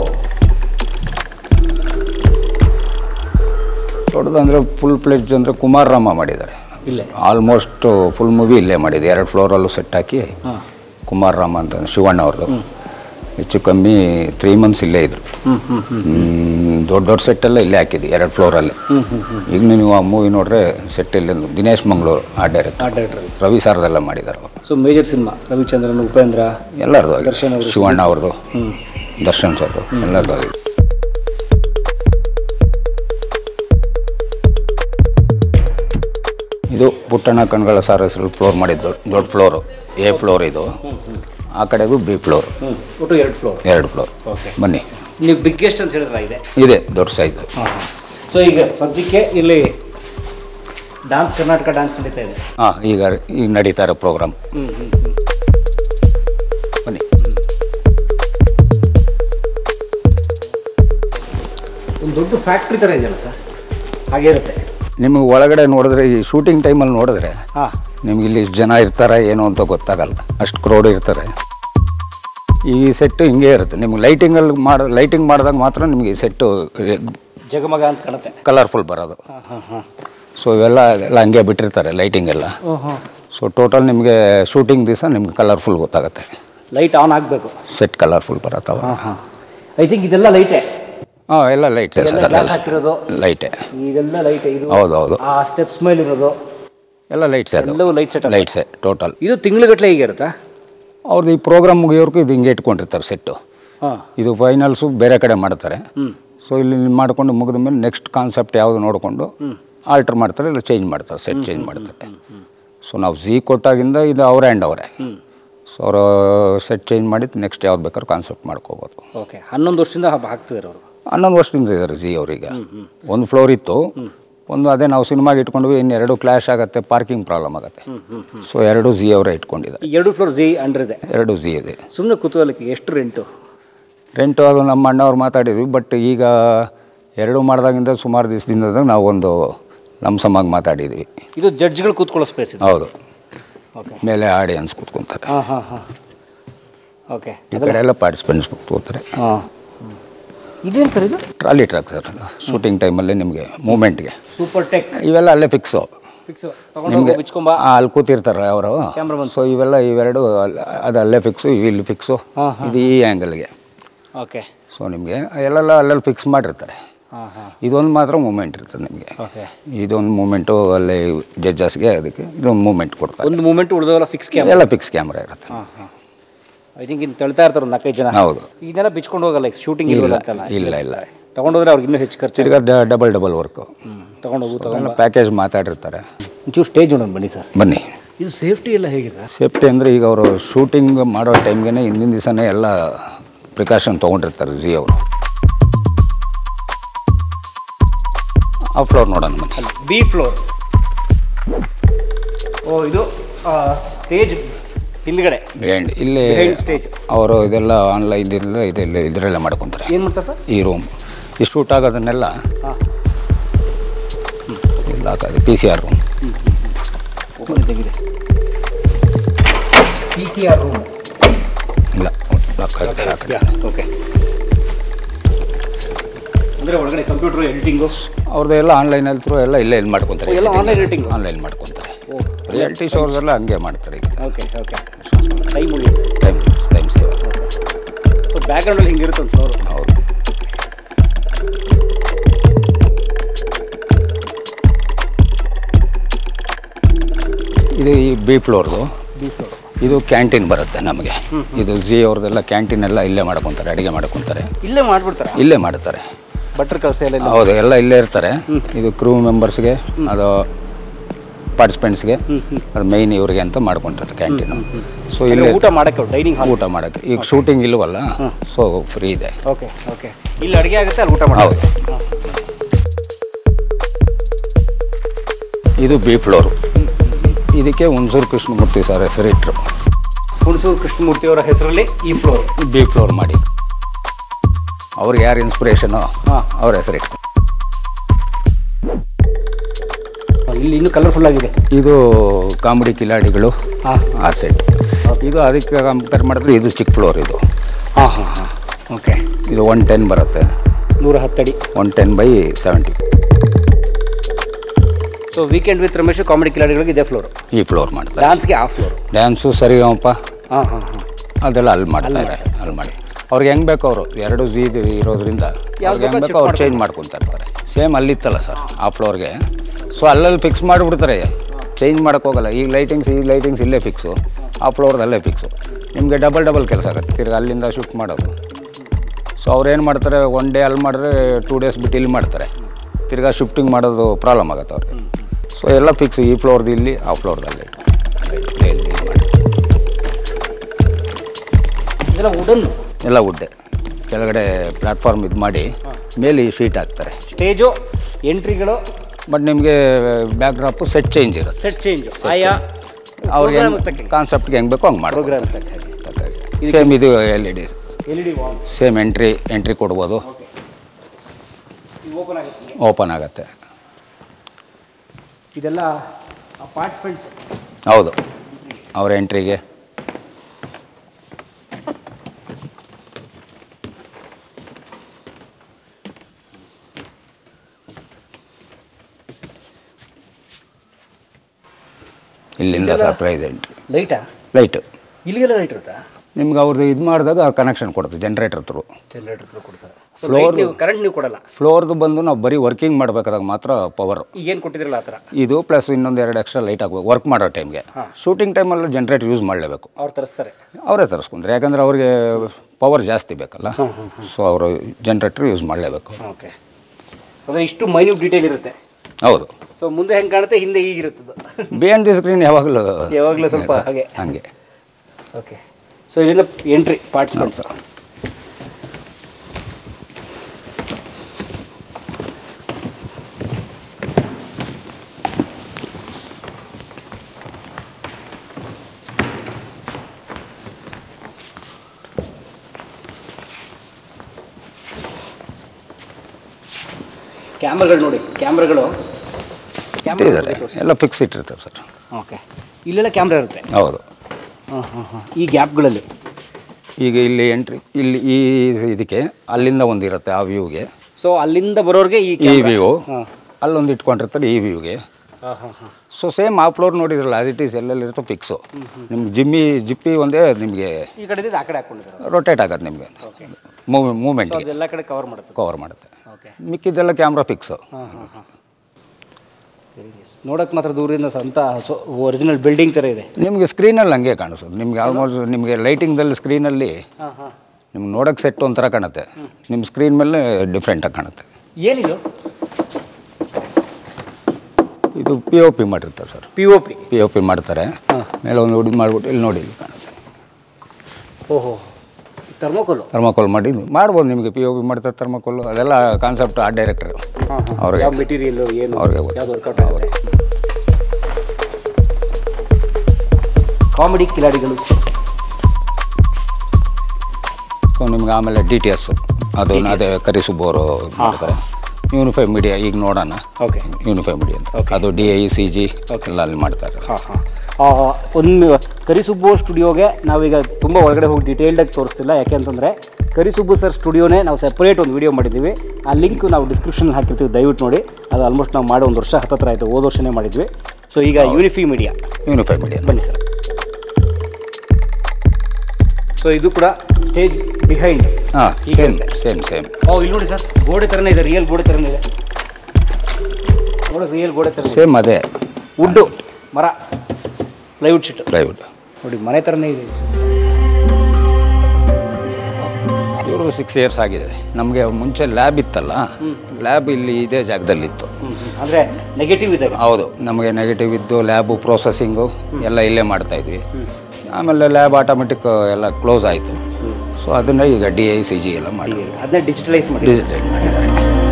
B: ದೊಡ್ಡದು ಅಂದರೆ ಫುಲ್ ಪ್ಲೇಜ್ ಅಂದರೆ ಕುಮಾರ್ ರಾಮ ಮಾಡಿದ್ದಾರೆ
A: ಇಲ್ಲೇ
B: ಆಲ್ಮೋಸ್ಟ್ ಫುಲ್ ಮೂವಿ ಇಲ್ಲೇ ಮಾಡಿದೆ ಎರಡು ಫ್ಲೋರಲ್ಲೂ ಸೆಟ್ ಹಾಕಿ
A: ಹಾಂ
B: ಕುಮಾರ್ ರಾಮ ಅಂತ ಶಿವಣ್ಣ ಅವ್ರದ್ದು ಹೆಚ್ಚು ಕಮ್ಮಿ ತ್ರೀ ಮಂತ್ಸ್ ಇಲ್ಲೇ ಇದ್ರು
A: ಹ್ಞೂ ಹ್ಞೂ ಹ್ಞೂ
B: ಹ್ಮ್, ದೊಡ್ಡ ದೊಡ್ಡ ಸೆಟ್ಟೆಲ್ಲ ಇಲ್ಲೇ ಹಾಕಿದ್ವಿ ಎರಡು ಫ್ಲೋರಲ್ಲಿ
A: ಹ್ಞೂ ಹ್ಞೂ ಹ್ಞೂ
B: ಈಗ ನೀವು ಆ ಮೂವಿ ನೋಡ್ರೆ ಸೆಟ್ ಇಲ್ಲಿ ದಿನೇಶ್ ಮಂಗಳೂರು ಆ ಡೈರೆಕ್ಟ್
A: ಆ ಡೈರೆಕ್ಟರ್
B: ರವಿ ಸಾರ್ದೆಲ್ಲ ಮಾಡಿದ್ದಾರೆ ಅವರು
A: so major cinema Ravichandran Upendra
B: ಎಲ್ಲರದು
A: ದರ್ಶನ್ ಅವ್ರು
B: ಶಿವಣ್ಣ ಅವ್ರದ್ದು
A: ಹ್ಞೂ
B: ದರ್ಶನ್ ಸರ್ದು ಎಲ್ಲರದು ಆಗಿದೆ. ಇದು ಪುಟ್ಟಣ್ಣ ಕಣ್ಗಳ ಸಾರ ಹೆಸರು ಫ್ಲೋರ್ ಮಾಡಿದ್ದು ದೊಡ್ಡ ಫ್ಲೋರು ಎ ಫ್ಲೋರ್ ಇದು ಆ ಕಡೆದು ಬಿ ಫ್ಲೋರ್
A: ಹ್ಞೂ ಒಟ್ಟು ಎರಡು ಫ್ಲೋರ್
B: ಎರಡು ಫ್ಲೋರ್
A: ಓಕೆ
B: ಬನ್ನಿ
A: ನೀವು ಬಿಗ್ಗೆಸ್ಟ್ ಅಂತ ಹೇಳಿದ್ರೆ ಇದೆ
B: ಇದೆ ದೊಡ್ಡ ಸೈಜ್
A: ಹಾಂ ಹಾಂ ಸೊ ಈಗ ಸದ್ಯಕ್ಕೆ ಇಲ್ಲಿ ಡಾನ್ಸ್ ಕರ್ನಾಟಕ ಡಾನ್ಸ್ ನಡೀತಾ ಇದೆ
B: ಹಾಂ ಈಗ ಈಗ ನಡೀತಾ ಇರೋ ಪ್ರೋಗ್ರಾಮ್
A: ಹ್ಞೂ ಹ್ಞೂ ಹ್ಞೂ
B: ಬನ್ನಿ
A: ಒಂದು ದೊಡ್ಡ ಫ್ಯಾಕ್ಟ್ರಿ ಥರ ಇದೆಯಲ್ಲ ಸರ್ ಹಾಗೆ ಇರುತ್ತೆ
B: ನಿಮಗೆ ಒಳಗಡೆ ನೋಡಿದ್ರೆ ಈ ಶೂಟಿಂಗ್ ಟೈಮಲ್ಲಿ ನೋಡಿದ್ರೆ
A: ಹಾಂ
B: ನಿಮ್ಗೆ ಇಲ್ಲಿ ಇಷ್ಟು ಜನ ಇರ್ತಾರೆ ಏನು ಅಂತ ಗೊತ್ತಾಗಲ್ಲ ಅಷ್ಟು ಕ್ರೌಡ್ ಇರ್ತಾರೆ ಈ ಸೆಟ್ಟು ಹಿಂಗೆ ಇರುತ್ತೆ ನಿಮ್ಗೆ ಲೈಟಿಂಗಲ್ಲಿ ಮಾಡೋ ಲೈಟಿಂಗ್ ಮಾಡಿದಾಗ ಮಾತ್ರ ನಿಮಗೆ ಈ ಸೆಟ್ಟು
A: ಜಗಮಗ ಅಂತ ಕಾಣುತ್ತೆ
B: ಕಲರ್ಫುಲ್ ಬರೋದು
A: ಹಾಂ ಹಾಂ ಹಾಂ
B: ಸೊ ಇವೆಲ್ಲ ಎಲ್ಲ ಹಂಗೆ ಬಿಟ್ಟಿರ್ತಾರೆ ಲೈಟಿಂಗ್ ಎಲ್ಲ
A: ಓ ಹಾಂ
B: ಸೊ ಟೋಟಲ್ ನಿಮಗೆ ಶೂಟಿಂಗ್ ದಿವಸ ನಿಮ್ಗೆ ಕಲರ್ಫುಲ್ ಗೊತ್ತಾಗುತ್ತೆ
A: ಲೈಟ್ ಆನ್ ಆಗಬೇಕು
B: ಸೆಟ್ ಕಲರ್ಫುಲ್ ಬರತ್ತವ
A: ಹಾಂ ಹಾಂ ಐ ಥಿಂಕ್ ಇದೆಲ್ಲ ಲೈಟೇ
B: ಹಾಂ ಎಲ್ಲ ಲೈಟ್
A: ಎಲ್ಲ ಗ್ಲಾಸ್ ಹಾಕಿರೋದು
B: ಲೈಟೇ
A: ಇದೆಲ್ಲ ಲೈಟ್ ಇದು
B: ಹೌದು ಹೌದು
A: ಆ ಸ್ಟೆಪ್ಸ್ ಮೇಲೆ ಇರೋದು
B: ಎಲ್ಲ ಲೈಟ್ಸ್ ಅದು
A: ಎಲ್ಲವೂ ಲೈಟ್ ಸೆಟ್
B: ಲೈಟ್ಸೇ ಟೋಟಲ್
A: ಇದು ತಿಂಗ್ಳುಗಟ್ಟಲೆ ಹೀಗೆ ಇರುತ್ತಾ
B: ಅವ್ರದ್ದು ಈ ಪ್ರೋಗ್ರಾಮ್ ಮುಗಿಯೋರ್ಗೂ ಇದು ಹಿಂಗೆ ಇಟ್ಕೊಂಡಿರ್ತಾರೆ ಸೆಟ್ಟು
A: ಹಾಂ
B: ಇದು ಫೈನಲ್ಸು ಬೇರೆ ಕಡೆ ಮಾಡ್ತಾರೆ
A: ಹ್ಞೂ
B: ಸೊ ಇಲ್ಲಿ ಮಾಡ್ಕೊಂಡು ಮುಗಿದ ಮೇಲೆ ನೆಕ್ಸ್ಟ್ ಕಾನ್ಸೆಪ್ಟ್ ಯಾವುದು ನೋಡಿಕೊಂಡು ಆಲ್ಟರ್ ಮಾಡ್ತಾರೆ ಇಲ್ಲ ಚೇಂಜ್ ಮಾಡ್ತಾರೆ ಸೆಟ್ ಚೇಂಜ್ ಮಾಡ್ತಾರೆ ಸೊ ನಾವು ಝೀ ಕೊಟ್ಟಾಗಿಂದ ಇದು ಅವ್ರ ಆ್ಯಂಡ್ ಅವರೇ
A: ಹ್ಞೂ
B: ಸೊ ಅವರು ಸೆಟ್ ಚೇಂಜ್ ಮಾಡಿ ನೆಕ್ಸ್ಟ್ ಯಾವ್ದು ಬೇಕಾದ್ರೂ ಕಾನ್ಸೆಪ್ಟ್ ಮಾಡ್ಕೋಬೋದು
A: ಓಕೆ ಹನ್ನೊಂದು ವರ್ಷದಿಂದ ಹಬ್ಬ ಹಾಕ್ತಿದ್ದಾರೆ ಅವರು
B: ಹನ್ನೊಂದು ವರ್ಷದಿಂದ ಇದ್ದಾರೆ ಝೀ ಅವರಿಗೆ ಒಂದು ಫ್ಲೋರ್ ಇತ್ತು ಒಂದು ಅದೇ ನಾವು ಸಿನಿಮಾಗೆ ಇಟ್ಕೊಂಡ್ವಿ ಇನ್ನೆರಡು ಕ್ಲಾಶ್ ಆಗುತ್ತೆ ಪಾರ್ಕಿಂಗ್ ಪ್ರಾಬ್ಲಮ್ ಆಗುತ್ತೆ ಸೊ ಎರಡು ಝೀ ಅವರೇ ಇಟ್ಕೊಂಡಿದ್ದಾರೆ
A: ಈ ಎರಡು ಫ್ಲೋರ್ ಜಿ ಅಂಡರ್ ಇದೆ
B: ಎರಡು ಝೀ ಇದೆ
A: ಸುಮ್ಮನೆ ಕುತೂಹಲಕ್ಕೆ ಎಷ್ಟು ರೆಂಟು
B: ರೆಂಟು ಅದು ನಮ್ಮ ಅಣ್ಣವ್ರು ಮಾತಾಡಿದ್ವಿ ಬಟ್ ಈಗ ಎರಡು ಮಾಡಿದಾಗಿಂದ ಸುಮಾರು ದಿವಸದಿಂದ ನಾವು ಒಂದು ಲಂಸಮಾಗಿ ಮಾತಾಡಿದ್ವಿ
A: ಇದು ಜಡ್ಜ್ಗಳು ಕೂತ್ಕೊಳ್ಳೋ ಸ್ಪೇಸ್ ಇದು
B: ಹೌದು
A: ಓಕೆ
B: ಮೇಲೆ ಆಡಿಯನ್ಸ್ ಕೂತ್ಕೊಂತಾರೆ
A: ಹಾಂ ಹಾಂ ಹಾಂ ಓಕೆ
B: ಈ ಕಡೆ ಎಲ್ಲ ಪಾರ್ಟಿಸಿಪೆಂಟ್ಸ್ ಕೂತ್ಕೋತಾರೆ
A: ಹಾಂ ಇದೇನು ಸರ್ ಇದು
B: ಟ್ರಾಲಿ ಟ್ರಕ್ ಸರ್ ಅದು ಶೂಟಿಂಗ್ ಟೈಮಲ್ಲಿ ನಿಮಗೆ ಮೂಮೆಂಟ್ಗೆ
A: ಸೂಪರ್ ಟೆಕ್
B: ಇವೆಲ್ಲ ಅಲ್ಲೇ ಫಿಕ್ಸು
A: ಫಿಕ್ಸ್ ತಗೊಂಡು
B: ನಿಮಗೆ
A: ಬಿಚ್ಕೊಂಬ
B: ಅಲ್ಲಿ ಕೂತಿರ್ತಾರೆ ಅವರು
A: Cameraman.
B: ಸೊ ಇವೆಲ್ಲ ಇವೆರಡು ಅಲ್- ಅದು ಅಲ್ಲೇ ಫಿಕ್ಸು ಇಲ್ಲಿ ಫಿಕ್ಸು
A: ಹಾಂ,
B: ಇದು ಈ ಆ್ಯಂಗಲ್ಗೆ
A: ಓಕೆ
B: ಸೊ ನಿಮಗೆ ಎಲ್ಲೆಲ್ಲ ಅಲ್ಲೆಲ್ಲ ಫಿಕ್ಸ್ ಮಾಡಿರ್ತಾರೆ
A: ಹಾಂ ಹಾಂ
B: ಇದೊಂದು ಮಾತ್ರ ಮೂಮೆಂಟ್ ಇರ್ತದೆ ನಿಮಗೆ
A: ಓಕೆ
B: ಇದೊಂದು ಮೂಮೆಂಟು ಅಲ್ಲಿ ಜಡ್ಜಸ್ಗೆ ಅದಕ್ಕೆ ಇದೊಂದು ಮೂಮೆಂಟ್ ಕೊಡ್ತಾರೆ
A: ಒಂದು ಮೂಮೆಂಟ್ ಉಳಿದವಲ್ಲ ಫಿಕ್ಸ್ ಕ್ಯಾಮ್
B: ಎಲ್ಲ ಫಿಕ್ಸ್ ಕ್ಯಾಮ್ರಾ ಇರುತ್ತೆ
A: ಹಾಂ ಹಾಂ ಐ ಥಿಂಕ್ ಇನ್ನು ತಳ್ತಾ ಇರ್ತಾರೆ ಒಂದು ನಾಲ್ಕೈದು ಜನ
B: ಹೌದು
A: ಇದನ್ನೆಲ್ಲ ಬಿಚ್ಕೊಂಡು ಹೋಗಲ್ಲ ಶೂಟಿಂಗ್
B: ಇಲ್ಲ
A: ಇರಲ್ಲ ಅಂತಲ್ಲ
B: ಇಲ್ಲ ಇಲ್ಲ
A: ತಗೊಂಡೋದ್ರೆ ಅವ್ರಿಗೆ ಇನ್ನೂ ಹೆಚ್ಚು ಖರ್ಚು
B: ತಿರ್ಗಾ ಡಬಲ್ ಡಬಲ್ ವರ್ಕು
A: ಹ್ಞೂ ತಗೊಂಡೋಗು ತಗೊಂಡು
B: ಪ್ಯಾಕೇಜ್ ಮಾತಾಡಿರ್ತಾರೆ
A: ಒಂಚೂರು ಸ್ಟೇಜ್ ನೋಡೋಣ ಬನ್ನಿ ಸರ್
B: ಬನ್ನಿ
A: ಇದು ಸೇಫ್ಟಿ ಎಲ್ಲ ಹೇಗಿದೆ
B: ಸೇಫ್ಟಿ ಅಂದರೆ ಈಗ ಅವರು ಶೂಟಿಂಗ್ ಮಾಡೋ ಟೈಮ್ಗೆ ಹಿಂದಿನ ದಿವಸನೇ ಎಲ್ಲ ಪ್ರಿಕಾಷನ್ ತೊಗೊಂಡಿರ್ತಾರೆ ಜಿ ಅವರು ಆ ಫ್ಲೋರ್ ನೋಡೋಣ ಬನ್ನಿ
A: ಬಿ ಫ್ಲೋರ್ ಓ ಇದು ಸ್ಟೇಜ್ ಹಿಂದ್ಗಡೆ
B: Behind. ಇಲ್ಲಿ
A: Behind stage.
B: ಅವರು ಇದೆಲ್ಲ ಆನ್ಲೈನ್ ಇದೆಲ್ಲ ಇದೆಲ್ಲ ಇದರಲ್ಲೇ ಮಾಡ್ಕೊತಾರೆ
A: ಏನು ಮಾಡ್ತಾರೆ ಸರ್
B: ಈ ರೂಮ್ ಈ ಶೂಟ್ ಆಗೋದನ್ನೆಲ್ಲ
A: ಹಾಂ
B: ಇಲ್ಲಿ ಹಾಕೋದು P C R room
A: open ಇದ್ದಂಗಿದೆ ಪಿ ಸಿ ಆರ್ ರೂಮ್
B: ಇಲ್ಲ ಲಾಕ್ ಆಗುತ್ತೆ ಆ ಕಡೆ
A: ಓಕೆ ಅಂದರೆ ಒಳಗಡೆ ಕಂಪ್ಯೂಟರ್ ಎಡಿಟಿಂಗು
B: ಅವ್ರದ್ದು ಎಲ್ಲ ಆನ್ಲೈನಲ್ಲಿ ಥ್ರೂ ಎಲ್ಲ ಇಲ್ಲೇ ಇದು ಮಾಡ್ಕೊತಾರೆ
A: ಎಲ್ಲ ಆನ್ಲೈನ್ ಎಡಿಟಿಂಗ್
B: ಆನ್ಲೈನ್ ಮಾಡ್ಕೊತಾರೆ
A: ಓ
B: ರಿಯಾಲಿಟಿ ಶೋಸ್ ಎಲ್ಲ ಹಂಗೆ ಮಾಡ್ತಾರೆ ಈಗ
A: ಓಕೆ ಓಕೆ ಟೈಮ್ ಉಳಿಯುತ್ತೆ
B: ಟೈಮ್ ಟೈಮ್ ಸೇವ್
A: ಸೊ ಬ್ಯಾಕ್ಗ್ರೌಂಡಲ್ಲಿ ಹಿಂಗಿರುತ್ತೆ ಒಂದು ಫ್ಲೋರು
B: ಹೌದು ಇದು ಈ ಬಿ ಫ್ಲೋರ್ದು
A: ಬಿ ಫ್ಲೋರ್
B: ಇದು ಕ್ಯಾಂಟೀನ್ ಬರುತ್ತೆ ನಮಗೆ ಇದು ಜಿ ಅವ್ರದ್ದೆಲ್ಲ ಕ್ಯಾಂಟೀನ್ ಎಲ್ಲ ಇಲ್ಲೇ ಮಾಡ್ಕೊತಾರೆ ಅಡುಗೆ ಮಾಡ್ಕೊತಾರೆ
A: ಇಲ್ಲೇ ಮಾಡ್ಬಿಡ್ತಾರಾ
B: ಇಲ್ಲೇ ಮಾಡ್ತಾರೆ
A: ಬಟ್ರ್ ಕಳಸ ಎಲ್ಲ ಇಲ್ಲ
B: ಹೌದು ಎಲ್ಲ ಇಲ್ಲೇ ಇರ್ತಾರೆ ಇದು ಕ್ರೂ ಮೆಂಬರ್ಸ್ಗೆ ಅದು ಪಾರ್ಟಿಸಿಪೆಂಟ್ಸ್ಗೆ ಅದು ಮೈನ್ ಇವ್ರಿಗೆ ಅಂತ ಮಾಡ್ಕೊಂತಾರೆ ಕ್ಯಾಂಟೀನು ಸೊ
A: ಇಲ್ಲಿ
B: ಇಲ್ಲೇ
A: ಊಟ ಮಾಡಕ್ಕೆ ಡೈನಿಂಗ್ ಹಾಲ್
B: ಊಟ ಮಾಡೋಕ್ಕೆ ಈಗ ಶೂಟಿಂಗ್ ಇಲ್ವಲ್ಲ ಸೊ ಫ್ರೀ ಇದೆ
A: ಓಕೆ ಓಕೆ ಇಲ್ಲಿ ಅಡುಗೆ ಆಗುತ್ತೆ ಅಲ್ಲಿ ಊಟ ಮಾಡಿ
B: ಹೌದು ಇದು ಬಿ ಫ್ಲೋರು ಇದಕ್ಕೆ ಹುಣಸೂರು ಕೃಷ್ಣಮೂರ್ತಿ ಸರ್ ಹೆಸರಿಟ್ರು
A: ಹುಣಸೂರು ಕೃಷ್ಣಮೂರ್ತಿ ಅವರ ಹೆಸರಲ್ಲಿ ಈ ಫ್ಲೋರ್
B: ಬಿ ಫ್ಲೋರ್ ಮಾಡಿ ಅವ್ರಿಗೆ ಯಾರು ಇನ್ಸ್ಪಿರೇಷನು
A: ಹಾಂ
B: ಅವ್ರ ಹೆಸರಿಟ್ರು
A: ಇಲ್ಲಿ ಇನ್ನೂ ಕಲರ್ಫುಲ್ ಆಗಿದೆ
B: ಇದು ಕಾಮಿಡಿ ಕಿಲಾಡಿಗಳು
A: ಹಾಂ
B: ಆ ಸೆಟ್ ಇದು ಅದಕ್ಕೆ ಕಂಪೇರ್ ಮಾಡಿದ್ರೆ ಇದು ಚಿಕ್ಕ ಫ್ಲೋರ್ ಇದು
A: ಹಾಂ ಹಾಂ ಹಾಂ ಓಕೆ
B: ಇದು ಒನ್ ಟೆನ್ ಬರುತ್ತೆ
A: ನೂರ ಹತ್ತಡಿ
B: one ten by seventy
A: so weekend with Ramesh comedy ಕಿಲಾಡಿಗಳಿಗೆ ಇದೆ ಫ್ಲೋರ್
B: ಈ ಫ್ಲೋರ್ ಮಾಡ್ತಾರೆ
A: ಡಾನ್ಸ್ಗೆ ಆ ಫ್ಲೋರ್
B: ಡ್ಯಾನ್ಸು ಸರಿಗಮಪ
A: ಹಾಂ ಹಾಂ ಹಾಂ
B: ಅದೆಲ್ಲ ಅಲ್ಲಿ ಮಾಡ್ತಾರೆ ಅಲ್ಲಿ ಮಾಡಿ ಅವ್ರಿಗೆ ಹೆಂಗೆ ಬೇಕು ಅವರು ಎರಡು ಜಿ ಇರೋದ್ರಿಂದ
A: ಯಾವ್ದು
B: ಅವ್ರಿಗೆ ಹೆಂಗೆ
A: ಬೇಕೋ
B: ಬೇಕು ಅವ್ರು ಚೇಂಜ್ ಮಾಡ್ಕೊತಾ ಇರ್ತಾರೆ ಸೇಮ್ ಅಲ್ಲಿತ್ತಲ್ಲ ಸರ್ ಆ ಫ್ಲೋರ್ಗೆ ಸೊ ಅಲ್ಲಲ್ಲಿ ಫಿಕ್ಸ್ ಮಾಡಿಬಿಡ್ತಾರೆ ಚೇಂಜ್ ಮಾಡೋಕೆ ಹೋಗಲ್ಲ ಈಗ ಲೈಟಿಂಗ್ಸ್ ಈಗ ಲೈಟಿಂಗ್ಸ್ ಇಲ್ಲೇ ಫಿಕ್ಸು ಆ ಫ್ಲೋರ್ದಲ್ಲೇ ಫಿಕ್ಸು ನಿಮಗೆ ಡಬಲ್ ಡಬಲ್ ಕೆಲಸ ಆಗುತ್ತೆ ತಿರ್ಗಿ ಅಲ್ಲಿಂದ ಶಿಫ್ಟ್ ಮಾಡೋದು ಸೊ ಅವ್ರು ಏನು ಮಾಡ್ತಾರೆ ಒನ್ ಡೇ ಅಲ್ಲಿ ಮಾಡಿದ್ರೆ ಟೂ ಡೇಸ್ ಬಿಟ್ಟು ಇಲ್ಲಿ ಮಾಡ್ತಾರೆ ತಿರ್ಗಾ ಶಿಫ್ಟಿಂಗ್ ಮಾಡೋದು ಪ್ರಾಬ್ಲಮ್ ಆಗುತ್ತೆ ಅವ್ರಿಗೆ ಸೊ ಎಲ್ಲ ಫಿಕ್ಸ್ ಈ ಫ್ಲೋರ್ದು ಇಲ್ಲಿ ಆ ಫ್ಲೋರ್ದಲ್ಲಿ
A: ಇದೆಲ್ಲ ವುಡನ್
B: ಎಲ್ಲ ಉಡ್ಡೆ ಕೆಳಗಡೆ ಪ್ಲ್ಯಾಟ್ಫಾರ್ಮ್ ಇದು ಮಾಡಿ ಮೇಲೆ ಈ ಶೀಟ್ ಹಾಕ್ತಾರೆ
A: ಸ್ಟೇಜು ಎಂಟ್ರಿಗಳು
B: ಬಟ್ ನಿಮಗೆ ಬ್ಯಾಕ್ ಡ್ರಾಪು ಸೆಟ್ ಚೇಂಜ್ ಇರುತ್ತೆ
A: ಸೆಟ್ ಚೇಂಜ್ ಆಯಾ
B: ಅವ್ರಿಗೆ
A: program ತಕ್ಕಂಗೆ.
B: ಕಾನ್ಸೆಪ್ಟ್ಗೆ ಹೆಂಗೆ ಬೇಕೋ ಹಂಗೆ ಮಾಡ್ಬೋದು
A: ಪ್ರೋಗ್ರಾಮ್ ತಕ್ಕ
B: ಸೇಮ್ ಇದು L E D
A: L E D wall
B: same entry entry ಕೊಡ್ಬೋದು
A: ಓಕೆ ಓಪನ್ ಆಗುತ್ತೆ
B: ಓಪನ್ ಆಗುತ್ತೆ
A: ಇದೆಲ್ಲ ಅಪಾರ್ಟ್ಮೆಂಟ್ಸ್
B: ಹೌದು ಅವ್ರ ಎಂಟ್ರಿಗೆ ಇಲ್ಲಿಂದ ಸರ್ಪ್ರೈಸ್ ಎಂಟ್ರಿ
A: ಲೈಟಾ
B: ಲೈಟು
A: ಇಲ್ಲಿಗೆಲ್ಲ ಲೈಟ್ ಇರುತ್ತಾ
B: ನಿಮ್ಗೆ ಅವ್ರದ್ದು ಇದು ಮಾಡಿದಾಗ ಕನೆಕ್ಷನ್ ಕೊಡುತ್ತೆ ಜನ್ರೇಟರ್ ಥ್ರೂ
A: ಜನರೇಟರ್ ಕೊಡ್ತಾರೆ ಸೊ ಲೈಟ್ ನೀವು ಕರೆಂಟ್ ನೀವು ಕೊಡಲ್ಲ
B: ಫ್ಲೋರ್ದು ಬಂದು ನಾವು ಬರೀ ವರ್ಕಿಂಗ್ ಮಾಡಬೇಕಾದಾಗ ಮಾತ್ರ ಪವರ್
A: ಈಗೇನು ಕೊಟ್ಟಿದ್ರಲ್ಲ ಆ ಥರ
B: ಇದು ಪ್ಲಸ್ ಇನ್ನೊಂದು ಎರಡು ಎಕ್ಸ್ಟ್ರಾ ಲೈಟ್ ಹಾಕ್ಬೇಕು ವರ್ಕ್ ಮಾಡೋ ಟೈಮ್ಗೆ ಶೂಟಿಂಗ್ ಟೈಮಲ್ಲಿ ಜನ್ರೇಟರ್ ಯೂಸ್ ಮಾಡಲೇಬೇಕು
A: ಅವ್ರು ತರಿಸ್ತಾರೆ
B: ಅವರೇ ತರಿಸ್ಕೊಂಡ್ರೆ ಯಾಕಂದ್ರೆ ಅವ್ರಿಗೆ ಪವರ್ ಜಾಸ್ತಿ ಬೇಕಲ್ಲ ಸೊ ಅವರು ಜನ್ರೇಟರ್ ಯೂಸ್ ಮಾಡಲೇಬೇಕು
A: ಓಕೆ ಅಂದರೆ ಇಷ್ಟು ಮೈನ್ಯೂಟ್ ಡೀಟೇಲ್ ಇರುತ್ತೆ
B: ಹೌದು
A: ಸೊ ಮುಂದೆ ಹೆಂಗೆ ಕಾಣುತ್ತೆ ಹಿಂದೆ ಈಗಿರುತ್ತದೆ
B: ಬಿಯಾಂಡ್ ದಿ ಸ್ಕ್ರೀನ್ ಯಾವಾಗಲೂ
A: ಯಾವಾಗಲೂ ಸ್ವಲ್ಪ ಹಾಗೆ
B: ಹಂಗೆ
A: ಓಕೆ ಸೊ ಇಲ್ಲಿಂದ ಎಂಟ್ರಿ ಪಾರ್ಟಿಸಿಪೆಂಟ್ಸ್ ಕ್ಯಾಮ್ರಾಗಳು ನೋಡಿ ಕ್ಯಾಮ್ರಾಗಳು
B: ಇಟ್ಟಿದ್ದಾರೆ ಎಲ್ಲ ಫಿಕ್ಸ್ ಇಟ್ಟಿರ್ತಾರೆ ಸರ್
A: ಓಕೆ ಇಲ್ಲೆಲ್ಲ ಕ್ಯಾಮ್ರಾ ಇರುತ್ತೆ
B: ಹೌದು
A: ಹಾಂ ಹಾಂ ಹಾಂ ಈ ಗ್ಯಾಪ್ಗಳಲ್ಲಿ
B: ಈಗ ಇಲ್ಲಿ ಎಂಟ್ರಿ ಇಲ್ಲಿ ಈ ಇದಕ್ಕೆ ಅಲ್ಲಿಂದ ಒಂದು ಇರುತ್ತೆ ಆ ವ್ಯೂಗೆ
A: ಸೊ ಅಲ್ಲಿಂದ ಬರೋರಿಗೆ ಈ
B: ಈ ವ್ಯೂ
A: ಹಾಂ
B: ಅಲ್ಲೊಂದು ಇಟ್ಕೊಂಡಿರ್ತಾರೆ ಈ ವ್ಯೂಗೆ
A: ಹಾಂ ಹಾಂ ಹಾಂ
B: ಸೊ ಸೇಮ್ ಆ ಫ್ಲೋರ್ ನೋಡಿದ್ರಲ್ಲ ಆಸ್ ಇಟ್ ಈಸ್ ಎಲ್ಲೆಲ್ಲಿ ಇರುತ್ತೋ ಫಿಕ್ಸು ನಿಮ್ಗೆ ಜಿಮ್ಮಿ ಜಿಪ್ಪಿ ಒಂದೇ ನಿಮಗೆ
A: ಈ ಕಡೆ ಇದ್ದಿದ್ದು ಆ ಕಡೆ ಹಾಕೊಂಡಿದ್ದಾರೆ
B: ರೊಟೇಟ್ ಆಗುತ್ತೆ ನಿಮಗೆ
A: ಓಕೆ
B: ಮೂವ್
A: ಸೊ
B: ಮೂಮೆಂಟ್ಗೆ
A: ಅದೆಲ್ಲ ಕಡೆ ಕವರ್ ಮಾಡುತ್ತೆ
B: ಕವರ್ ಮಾಡುತ್ತೆ
A: ಓಕೆ
B: ಮಿಕ್ಕಿದ್ದೆಲ್ಲ ಕ್ಯಾಮ್ರಾ ಫಿಕ್ಸು
A: ಹಾಂ ಹಾಂ ಹಾಂ ನೋಡೋಕೆ ಮಾತ್ರ ದೂರದಿಂದ ಸ್ವಂತ ಒರಿಜಿನಲ್ ಬಿಲ್ಡಿಂಗ್ ಥರ ಇದೆ
B: ನಿಮಗೆ ಸ್ಕ್ರೀನಲ್ಲಿ ಹಂಗೆ ಕಾಣಿಸೋದು ನಿಮಗೆ ಆಲ್ಮೋಸ್ಟ್ ನಿಮಗೆ ಲೈಟಿಂಗ್ದಲ್ಲಿ ಸ್ಕ್ರೀನಲ್ಲಿ
A: ಹಾಂ ಹಾಂ
B: ನಿಮ್ಗೆ ನೋಡೋಕೆ ಸೆಟ್ ಒಂಥರ ಕಾಣುತ್ತೆ ನಿಮ್ಮ ಸ್ಕ್ರೀನ್ ಮೇಲೆ ಡಿಫ್ರೆಂಟಾಗಿ ಕಾಣುತ್ತೆ
A: ಏನಿದು
B: ಇದು ಪಿ ಒ ಪಿ ಮಾಡಿರ್ತಾರೆ sir
A: P O P
B: P O P ಮಾಡ್ತಾರೆ
A: ಹಾಂ.
B: ಮೇಲೆ ಒಂದು ಹುಡುಗಿ ಮಾಡಿಬಿಟ್ಟು ಇಲ್ಲಿ ನೋಡಿ ಇಲ್ಲಿ ಕಾಣುತ್ತೆ
A: ಓಹೋ ಥರ್ಮೋಕೋಲು
B: ಥರ್ಮಾಕೋಲ್ ಮಾಡಿ ಮಾಡ್ಬೋದು ನಿಮಗೆ ಪಿ ಒ ಪಿ ಮಾಡ್ತಾರೆ ಥರ್ಮಾಕೋಲು ಅದೆಲ್ಲ ಕಾನ್ಸೆಪ್ಟ್ ಆ ಡೈರೆಕ್ಟರ್
A: ಹಾಂ ಹಾಂ
B: ಅವ್ರಿಗೆ
A: ಯಾವ ಮೆಟೀರಿಯಲ್ಲು ಏನು
B: ಅವ್ರಿಗೆ ಗೊತ್ತು.
A: ಯಾವ್ದು ವರ್ಕೌಟ್ ಆಗುತ್ತೆ ಕಾಮಿಡಿ ಕಿಲಾಡಿಗಳು
B: ಸೊ ನಿಮ್ಗೆ ಆಮೇಲೆ ಡಿ ಟಿ ಎಸ್ ಅದು ಅದೇ ಕರಿಸುಬ್ಬು ಅವರು ಮಾಡ್ತಾರೆ ಯೂನಿಫೈ ಮೀಡಿಯಾ ಈಗ ನೋಡೋಣ
A: ಓಕೆ
B: ಯೂನಿಫೈ ಮೀಡಿಯಾ ಅಂತ ಅದು ಡಿ ಐ ಸಿ ಜಿ ಎಲ್ಲ ಅಲ್ಲಿ ಮಾಡ್ತಾರೆ
A: ಹಾಂ ಹಾಂ ಒಂದು ಕರಿಸುಬ್ಬು ಸ್ಟುಡಿಯೋಗೆ ನಾವೀಗ ತುಂಬ ಒಳಗಡೆ ಹೋಗಿ ಡೀಟೇಲ್ಡಾಗಿ ತೋರಿಸ್ತಿಲ್ಲ ಯಾಕೆ ಅಂತಂದರೆ ಕರಿಸುಬ್ಬು ಸರ್ ಸ್ಟುಡಿಯೋನೇ ನಾವು ಸೆಪರೇಟ್ ಒಂದು ವಿಡಿಯೋ ಮಾಡಿದ್ದೀವಿ ಆ ಲಿಂಕ್ ನಾವು ಡಿಸ್ಕ್ರಿಪ್ಷನ್ ಹಾಕಿರ್ತೀವಿ ದಯವಿಟ್ಟು ನೋಡಿ ಅದು ಆಲ್ಮೋಸ್ಟ್ ನಾವು ಮಾಡೋ ಒಂದು ವರ್ಷ ಹತ್ತತ್ರ ಆಯಿತು ಹೋದ ವರ್ಷನೇ ಮಾಡಿದ್ವಿ ಸೊ ಈಗ ಯೂನಿಫಿ ಮೀಡಿಯಾ
B: ಯೂನಿಫೈ ಮೀಡಿಯಾ
A: ಬನ್ನಿ ಸರ್ ಸೊ ಇದು ಕೂಡ ಸ್ಟೇಜ್ ಬಿಹೈಂಡ್
B: ಹಾಂ
A: ಹೀಗೆ
B: ಸೇಮ್
A: ಇರುತ್ತೆ.
B: ಸೇಮ್ ಸೇಮ್
A: ಓ ಇಲ್ಲಿ ನೋಡಿ ಸರ್ ಗೋಡೆ ಥರನೇ ಇದೆ ರಿಯಲ್ ಗೋಡೆ ಥರನೇ ಇದೆ ನೋಡಿ ರಿಯಲ್ ಗೋಡೆ ಥರ
B: ಸೇಮ್ ಅದೇ
A: ವುಡ್ಡು ಮರ ಪ್ಲೈವುಡ್ ಶೀಟ್
B: ಪ್ಲೈವುಡ್
A: ನೋಡಿ ಮನೆ ಥರನೇ ಇದೆ
B: ಇವರು ಸಿಕ್ಸ್ ಇಯರ್ಸ್ ಆಗಿದೆ ನಮಗೆ ಮುಂಚೆ ಲ್ಯಾಬ್ ಇತ್ತಲ್ಲ ಲ್ಯಾಬ್ ಇಲ್ಲಿ ಇದೇ ಜಾಗದಲ್ಲಿತ್ತು
A: ಅಂದರೆ ನೆಗೆಟಿವ್ ಇದೆ
B: ಹೌದು ನಮಗೆ ನೆಗೆಟಿವ್ ಇದ್ದು ಲ್ಯಾಬು ಪ್ರೋಸೆಸ್ಸಿಂಗು ಎಲ್ಲ ಇಲ್ಲೇ ಮಾಡ್ತಾ ಇದ್ವಿ ಆಮೇಲೆ ಲ್ಯಾಬ್ ಆಟೋಮೆಟಿಕ್ ಎಲ್ಲ ಕ್ಲೋಸ್ ಆಯಿತು ಸೊ ಅದನ್ನು ಈಗ ಡಿ ಐ ಸಿ ಜಿ ಎಲ್ಲ ಮಾಡಿ
A: ಅದನ್ನ ಡಿಜಿಟಲೈಸ್ ಮಾಡಿ
B: ಡಿಜಿಟಲ್ ಮಾಡಿದ್ದಾರೆ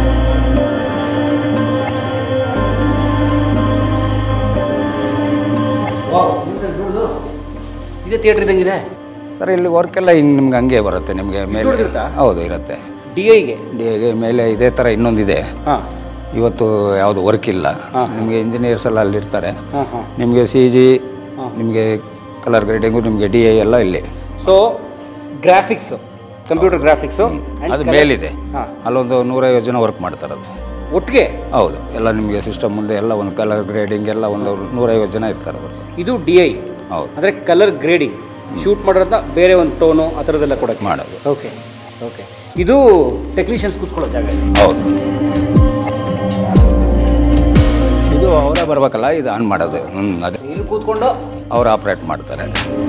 A: ಇದೇ ಥಿಯೇಟರ್ ಇದ್ದಂಗಿದೆ
B: ಸರ್ ಇಲ್ಲಿ ವರ್ಕ್ ಎಲ್ಲ ಹಿಂಗೆ ನಿಮ್ಗೆ ಹಂಗೆ ಬರುತ್ತೆ ನಿಮಗೆ ಮೇಲೆ
A: ದೊಡ್ಡದಿರುತ್ತಾ?
B: ಹೌದು ಇರುತ್ತೆ
A: ಡಿ ಐಗೆ
B: ಡಿ ಐಗೆ ಮೇಲೆ ಇದೇ ಥರ ಇನ್ನೊಂದಿದೆ
A: ಹಾಂ
B: ಇವತ್ತು ಯಾವುದು ವರ್ಕ್ ಇಲ್ಲ ನಿಮಗೆ ಇಂಜಿನಿಯರ್ಸ್ ಎಲ್ಲ ಅಲ್ಲಿರ್ತಾರೆ
A: ಹಾಂ ಹಾಂ
B: ನಿಮಗೆ ಸಿ ಜಿ ನಿಮಗೆ ಕಲರ್ ಗ್ರೇಡಿಂಗು ನಿಮಗೆ ಡಿ ಐ ಎಲ್ಲ ಇಲ್ಲಿ
A: ಸೊ ಗ್ರಾಫಿಕ್ಸು ಕಂಪ್ಯೂಟರ್ ಗ್ರಾಫಿಕ್ಸು
B: ಅದು ಮೇಲಿದೆ
A: ಹಾಂ
B: ಅಲ್ಲೊಂದು ನೂರೈವತ್ತು ಜನ ವರ್ಕ್ ಮಾಡ್ತಾರೆ ಅದು
A: ಒಟ್ಟಿಗೆ
B: ಹೌದು ಎಲ್ಲ ನಿಮಗೆ ಸಿಸ್ಟಮ್ ಮುಂದೆ ಎಲ್ಲ ಒಂದು ಕಲರ್ ಗ್ರೇಡಿಂಗ್ ಎಲ್ಲ ಒಂದು ನೂರೈವತ್ತು ಜನ ಇರ್ತಾರೆ ಅವರು
A: ಇದು ಡಿ ಐ
B: ಹೌದು
A: ಅಂದರೆ ಕಲರ್ ಗ್ರೇಡಿಂಗ್ ಶೂಟ್ ಮಾಡೋದ್ರಿಂದ ಬೇರೆ ಒಂದು ಟೋನು ಆ ಥರದ್ದೆಲ್ಲ ಕೊಡೋಕ್ಕೆ
B: ಮಾಡೋದು
A: ಓಕೆ ಓಕೆ ಇದು ಟೆಕ್ನಿಷಿಯನ್ಸ್ ಕೂತ್ಕೊಳ್ಳೋ ಜಾಗ ಇದು.
B: ಹೌದು ಇದು ಅವರೇ ಬರ್ಬೇಕಲ್ಲ ಇದು ಆನ್ ಮಾಡೋದು ಹ್ಞೂ ಅದೇ
A: ಇಲ್ಲಿ ಕೂತ್ಕೊಂಡು
B: ಅವ್ರು ಆಪ್ರೇಟ್ ಮಾಡ್ತಾರೆ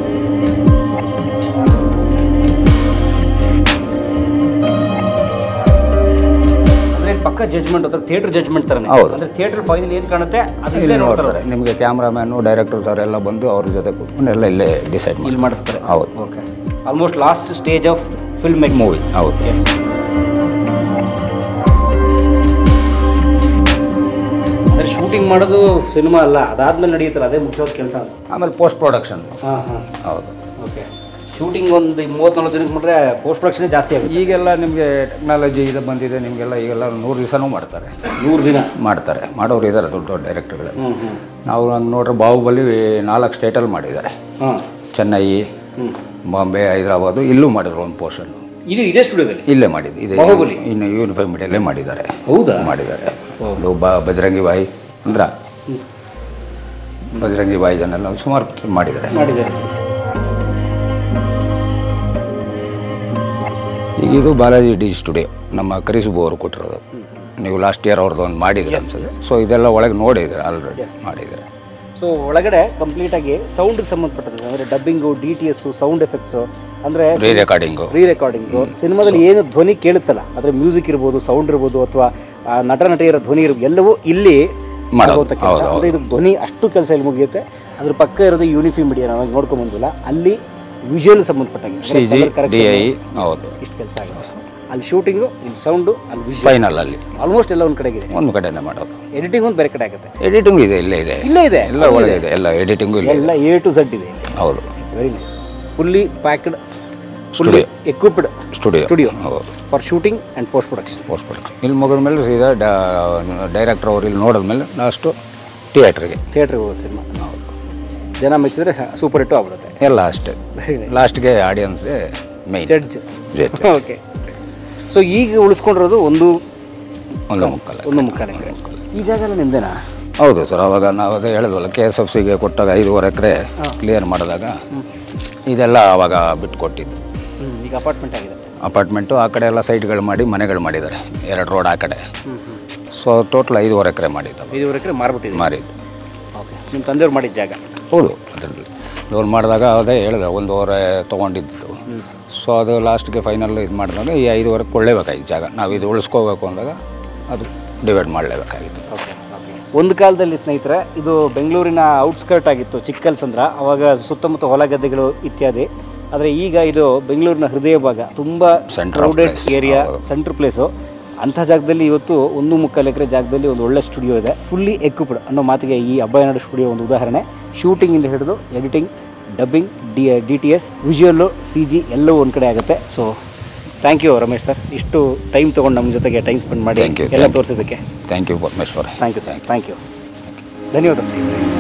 A: ಅಂದ್ರೆ ಪಕ್ಕ ಜಜ್ಮೆಂಟ್ ಅಥವಾ ಥಿಯೇಟರ್ ಜಜ್ಮೆಂಟ್ ಥರನೇ
B: ಹೌದು.
A: ಅಂದ್ರೆ ಥಿಯೇಟರ್ ಫೈನಲ್ ಏನು ಕಾಣುತ್ತೆ ಅದು
B: ಇಲ್ಲಿ
A: ಇಲ್ಲೇ
B: ನೋಡ್ತಾರೆ
A: ನೋಡ್ತಾರೆ
B: ನಿಮಗೆ ಕ್ಯಾಮ್ರಾಮ್ಯಾನು ಡೈರೆಕ್ಟರ್ಸ್ ಅವರೆಲ್ಲ ಬಂದು ಅವ್ರ ಜೊತೆ ಕೂತ್ಕೊಂಡು ಎಲ್ಲ ಇಲ್ಲೇ ಡಿಸೈಡ್ ಮಾಡಿ
A: ಇಲ್ಲಿ ಮಾಡಿಸ್ತಾರೆ
B: ಹೌದು
A: okay almost last stage of film make
B: movie ಹೌದು
A: ಅಂದ್ರೆ ಶೂಟಿಂಗ್ ಮಾಡೋದು ಸಿನಿಮಾ ಅಲ್ಲ ಅದಾದ್ಮೇಲೆ ನಡೆಯುತ್ತಲ್ಲ ಅದೇ ಮುಖ್ಯವಾದ ಕೆಲಸ ಅಂತ
B: ಆಮೇಲೆ ಪೋಸ್ಟ್ ಪ್ರೊಡಕ್ಷನ್
A: ಹಾಂ ಹಾಂ
B: ಹೌದು
A: ಓಕೆ ಶೂಟಿಂಗ್ ಒಂದು ಮೂವತ್ತ್ನಾಲ್ಕು ದಿನಕ್ಕೆ ಮಾಡ್ರೆ ಪೋಸ್ಟ್ ಪ್ರೊಡಕ್ಷನ್ ಜಾಸ್ತಿ ಆಗುತ್ತೆ
B: ಈಗೆಲ್ಲ ನಿಮಗೆ ಟೆಕ್ನಾಲಜಿ ಇದು ಬಂದಿದೆ ನಿಮಗೆಲ್ಲ ಈಗೆಲ್ಲ ನೂರು ದಿವಸನೂ ಮಾಡ್ತಾರೆ
A: ನೂರು ದಿನ
B: ಮಾಡ್ತಾರೆ ಮಾಡೋರು ಇದ್ದಾರೆ ದೊಡ್ಡ ದೊಡ್ಡ ಡೈರೆಕ್ಟರ್ಗಳು
A: ಹ್ಞೂ ಹ್ಞೂ
B: ನಾವು ಹಂಗೆ ನೋಡ್ರೆ ಬಾಹುಬಲಿ ನಾಲ್ಕು ಸ್ಟೇಟಲ್ಲಿ ಮಾಡಿದ್ದಾರೆ
A: ಹಾಂ
B: ಚೆನ್ನೈ
A: ಹ್ಞೂ
B: ಬಾಂಬೆ ಹೈದರಾಬಾದು ಇಲ್ಲೂ ಮಾಡಿದ್ರು ಒಂದು ಪೋರ್ಷನ್
A: ಇದು ಇದೇ ಸ್ಟುಡಿಯೋದಲ್ಲಿ
B: ಇಲ್ಲೇ ಮಾಡಿದ್ದು ಇದೆ
A: ಬಾಹುಬಲಿ?
B: ಇನ್ನು ಯೂನಿಫೈ ಮೀಡಿಯಲ್ಲೇ ಮಾಡಿದ್ದಾರೆ
A: ಹೌದಾ
B: ಮಾಡಿದ್ದಾರೆ ಇದು ಬ ಬಜರಂಗಿ ಬಾಯಿ ಅಂದ್ರ ಬಜರಂಗಿ ಬಾಯಿ ಜನ ಎಲ್ಲ ಸುಮಾರು picture ಮಾಡಿದ್ದಾರೆ
A: ಮಾಡಿದ್ದಾರೆ
B: ಈಗ ಇದು ಬಾಲಾಜಿ ಡಿ ಸ್ಟುಡಿಯೋ ನಮ್ಮ ಕರಿಸುಬು ಅವರು ಕೊಟ್ಟಿರೋದು ನೀವು ಲಾಸ್ಟ್ ಇಯರ್ ಅವ್ರದ್ದು ಒಂದು ಮಾಡಿದ್ರೆ ಅನ್ಸುತ್ತೆ ಸೊ ಇದೆಲ್ಲ ಒಳಗೆ ನೋಡಿದ್ರೆ ಆಲ್ರೆಡಿ ಮಾಡಿದ್ದಾರೆ
A: ಸೊ ಒಳಗಡೆ ಕಂಪ್ಲೀಟಾಗಿ ಸೌಂಡ್ಗೆ ಸಂಬಂಧಪಟ್ಟದ್ದು ಅಂದರೆ dubbing D T S sound effects ಅಂದರೆ
B: ರೀ ರೆಕಾರ್ಡಿಂಗು
A: ರೀ ರೆಕಾರ್ಡಿಂಗು ಸಿನಿಮಾದಲ್ಲಿ ಏನು ಧ್ವನಿ ಕೇಳುತ್ತಲ್ಲ ಅಂದರೆ ಮ್ಯೂಸಿಕ್ ಇರ್ಬೋದು ಸೌಂಡ್ ಇರ್ಬೋದು ಅಥವಾ ಆ ನಟ ನಟಿಯರ ಧ್ವನಿ ಇರ್ಬೋದು ಎಲ್ಲವೂ ಇಲ್ಲಿ
B: ಮಾಡೋದು.
A: ಆಗುವಂಥ ಕೆಲಸ
B: ಹೌದು,
A: ಅಂದರೆ ಇದು ಧ್ವನಿ ಅಷ್ಟು ಕೆಲಸ ಇಲ್ಲಿ ಮುಗಿಯುತ್ತೆ ಅದ್ರ ಪಕ್ಕ ಇರೋದು ಯೂನಿಫಿ ಮೀಡಿಯಾ ನಾವು ನೋಡ್ಕೊಂಡ್ ಬಂದಿಲ್ಲ ಅಲ್ಲಿ ವಿಜುವಲ್ ಸಂಬಂಧಪಟ್ಟಾಗಿ
B: ಸಿ ಜಿ ಡಿ ಐ ಹೌದು
A: ಇಷ್ಟು ಕೆಲಸ ಆಗಿದೆ ಅಲ್ಲಿ ಶೂಟಿಂಗು ಇಲ್ಲಿ ಸೌಂಡು ಅಲ್ಲಿ ವಿಜುವಲ್
B: ಫೈನಲ್ ಅಲ್ಲಿ
A: ಆಲ್ಮೋಸ್ಟ್ ಎಲ್ಲ ಒಂದು ಕಡೆಗಿದೆ
B: ಒಂದು ಕಡೆನೇ ಮಾಡೋದು
A: ಎಡಿಟಿಂಗ್ ಒಂದು ಬೇರೆ ಕಡೆ ಆಗುತ್ತೆ
B: ಎಡಿಟಿಂಗ್ ಇದೆ ಇಲ್ಲೇ ಇದೆ
A: ಇಲ್ಲೇ ಇದೆ
B: ಎಲ್ಲ ಒಳಗೆ ಇದೆ ಎಲ್ಲ ಎಡಿಟಿಂಗು ಇಲ್ಲ
A: ಎಲ್ಲ ಎ ಟು ಝಡ್ ಇದೆ ಇಲ್ಲಿ
B: ಹೌದು
A: very nice fully packed fully
B: Studio.
A: Equipped
B: studio
A: studio
B: ಹೌದು
A: for shooting and post production
B: post production ಇಲ್ಲಿ ಮುಗಿದ ಮೇಲೆ ಸೀದಾ ಡೈರೆಕ್ಟರ್ ಅವ್ರು ಇಲ್ಲಿ ನೋಡಿದ್ಮೇಲೆ ಲಾಸ್ಟು ಥಿಯೇಟ್ರಿಗೆ
A: ಥಿಯೇಟ್ರಿಗೆ ಹೋಗೋದು ಸಿನಿಮಾ ಜನ ಮೆಚ್ಚಿದ್ರೆ ಸೂಪರ್ ಹಿಟ್ಟು ಆಗ್ಬಿಡುತ್ತೆ
B: ಎಲ್ಲ ಅಷ್ಟೇ
A: ವೆರಿ ನೈಸ್
B: ಲಾಸ್ಟ್ಗೆ ಆಡಿಯನ್ಸ್ಗೆ ಮೈನ್
A: ಜಡ್ಜ್ ಓಕೆ ಸೊ ಈಗ ಉಳಿಸ್ಕೊಂಡಿರೋದು ಒಂದು
B: ಒಂದು ಮುಕ್ಕಲ್ಲ
A: ಒಂದು ಮುಕ್ಕಾಲು ಎಕರೆ ಈ ಜಾಗ ಎಲ್ಲ ನಿಮ್ದೇನಾ
B: ಹೌದು ಸರ್ ಅವಾಗ ನಾವು ಅದೇ ಹೇಳಿದ್ವಲ್ಲ ಕೆ ಎಸ್ ಎಫ್ ಸಿಗೆ ಕೊಟ್ಟಾಗ ಐದೂವರೆ ಎಕರೆ ಕ್ಲಿಯರ್ ಮಾಡಿದಾಗ ಇದೆಲ್ಲ ಅವಾಗ ಬಿಟ್ಟು ಕೊಟ್ಟಿದ್ದು
A: ಹ್ಞೂ ಈಗ ಅಪಾರ್ಟ್ಮೆಂಟ್ ಆಗಿದೆ
B: ಅಪಾರ್ಟ್ಮೆಂಟು ಆ ಕಡೆ ಎಲ್ಲ ಸೈಟ್ಗಳು ಮಾಡಿ ಮನೆಗಳು ಮಾಡಿದ್ದಾರೆ ಎರಡು ರೋಡ್ ಆ ಕಡೆ
A: ಹ್ಞೂ ಹ್ಞೂ
B: ಸೊ ಟೋಟಲ್ ಐದೂವರೆ ಎಕರೆ ಮಾಡಿದ್ದವು
A: ಐದೂವರೆ ಎಕರೆ ಮಾರ್ಬಿಟ್ಟಿದೆ
B: ಮಾರಿದ್ದು
A: ಓಕೆ ನಿಮ್ಮ ತಂದೆಯವ್ರು ಮಾಡಿದ ಜಾಗ
B: ಹೌದು ಅದರಲ್ಲಿ ಲೋನ್ ಮಾಡಿದಾಗ ಅದೇ ಹೇಳಿದೆ ಒಂದೂವರೆ ತೊಗೊಂಡಿದ್ದು ಸೊ ಅದು ಲಾಸ್ಟ್ಗೆ ಫೈನಲ್ ಇದು ಮಾಡಿದಾಗ ಈ ಐದುವರೆ ಕೊಳ್ಳೇಬೇಕಾಗಿತ್ತು ಜಾಗ ನಾವು ಇದು ಉಳಿಸ್ಕೋಬೇಕು ಅಂದಾಗ ಅದು ಡಿವೈಡ್ ಮಾಡಲೇಬೇಕಾಗಿತ್ತು
A: ಓಕೆ ಓಕೆ ಒಂದು ಕಾಲದಲ್ಲಿ ಸ್ನೇಹಿತರೆ ಇದು ಬೆಂಗಳೂರಿನ ಔಟ್ಸ್ಕರ್ಟ್ ಆಗಿತ್ತು ಚಿಕ್ಕಲ್ಸಂದ್ರ ಅವಾಗ ಸುತ್ತಮುತ್ತ ಹೊಲ ಗದ್ದೆಗಳು ಇತ್ಯಾದಿ ಆದರೆ ಈಗ ಇದು ಬೆಂಗಳೂರಿನ ಹೃದಯ ಭಾಗ ತುಂಬ
B: Center of
A: crowded
B: place.
A: Area
B: ಹೌದು.
A: ಸೆಂಟ್ರ್ ಪ್ಲೇಸು ಅಂಥ ಜಾಗದಲ್ಲಿ ಇವತ್ತು ಒಂದು ಮುಕ್ಕಾಲು ಎಕರೆ ಜಾಗದಲ್ಲಿ ಒಂದು ಒಳ್ಳೆ ಸ್ಟುಡಿಯೋ ಇದೆ ಫುಲ್ಲಿ ಎಕ್ವಿಪ್ಡ್ ಅನ್ನೋ ಮಾತಿಗೆ ಈ ಅಬ್ಬಯನಾಡು ಸ್ಟುಡಿಯೋ ಒಂದು ಉದಾಹರಣೆ ಶೂಟಿಂಗಿಂದ ಹಿಡಿದು editing dubbing D D T S visual C G ಎಲ್ಲವೂ ಒಂದು ಕಡೆ ಆಗುತ್ತೆ so thank you Ramesh sir ಇಷ್ಟು ಟೈಮ್ ತೊಗೊಂಡು ನಮ್ಮ ಜೊತೆಗೆ ಟೈಮ್ ಸ್ಪೆಂಡ್ ಮಾಡಿ
B: Thank you,
A: ಎಲ್ಲ
B: thank you.
A: ತೋರಿಸಿದ್ದಕ್ಕೆ
B: thank you Parameshwar
A: thank you sir thank you ಧನ್ಯವಾದ ಸ್ನೇಹಿತರೆ